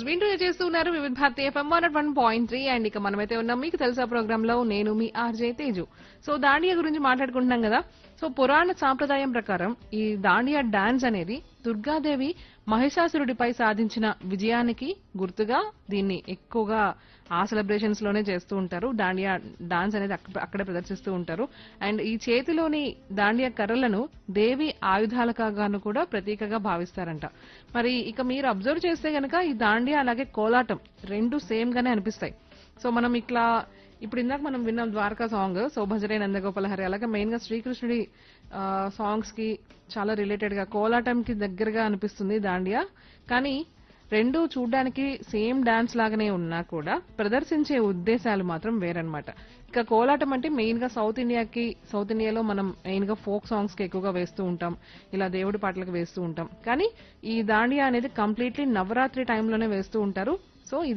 వింటూ చేస్తున్నారు Vividh Bharati FM one one point three and ఇక మనమైతే ఉన్నాం మీకు తెలుసా ప్రోగ్రామ్ లో నేను మీ ఆర్జే తేజు సో దాండియా గురించి మాట్లాడుకుంటున్నాం కదా సో పురాణ సాంప్రదాయం ప్రకారం ఈ దాండియా డాన్స్ అనేది దుర్గాదేవి మహిషాసురుడిపై సాధించిన విజయానికి గుర్తుగా దీన్ని ఎక్కువగా ఆ సెలబ్రేషన్స్ లోనే చేస్తూ ఉంటారు దాండియా డాన్స్ అనేది అక్క- అక్కడే ప్రదర్శిస్తూ ఉంటారు అండ్ ఈ చేతిలోని దాండియా కర్రలను దేవి ఆయుధాలుగాను కూడా ప్రతీకగా భావిస్తారంట మరి ఇక మీరు అబ్జర్వ్ చేస్తే గనక ఈ దాండియా అలాగే కోలాటం రెండు సేమ్ గానే అనిపిస్తాయి సో మనం ఇట్లా ఇప్పుడు ఇందాక మనం విన్నాం ద్వారకా సాంగ్ సో భజరే నందగోపాల హరి అలాగే మెయిన్ గా శ్రీకృష్ణుడి సాంగ్స్ కి చాలా రిలేటెడ్ గా కోలాటం కి దగ్గరగా అనిపిస్తుంది దాండియా కానీ రెండు చూడడానికి సేమ్ డాన్స్ లాగానే ఉన్నా కూడా ప్రదర్శించే ఉద్దేశాలు మాత్రం వేరనమాట ఇక కోలాటం అంటే మెయిన్ గా సౌత్ ఇండియాకి సౌత్ ఇండియాలో మనం మెయిన్ గా ఫోక్ సాంగ్స్ కి ఎక్కువగా వేస్తూ ఉంటాం ఇలా దేవుడి పాటలకు వేస్తూ ఉంటాం కానీ ఈ దాండియా అనేది కంప్లీట్లీ నవరాత్రి టైంలోనే వేస్తూ ఉంటారు సో ఇది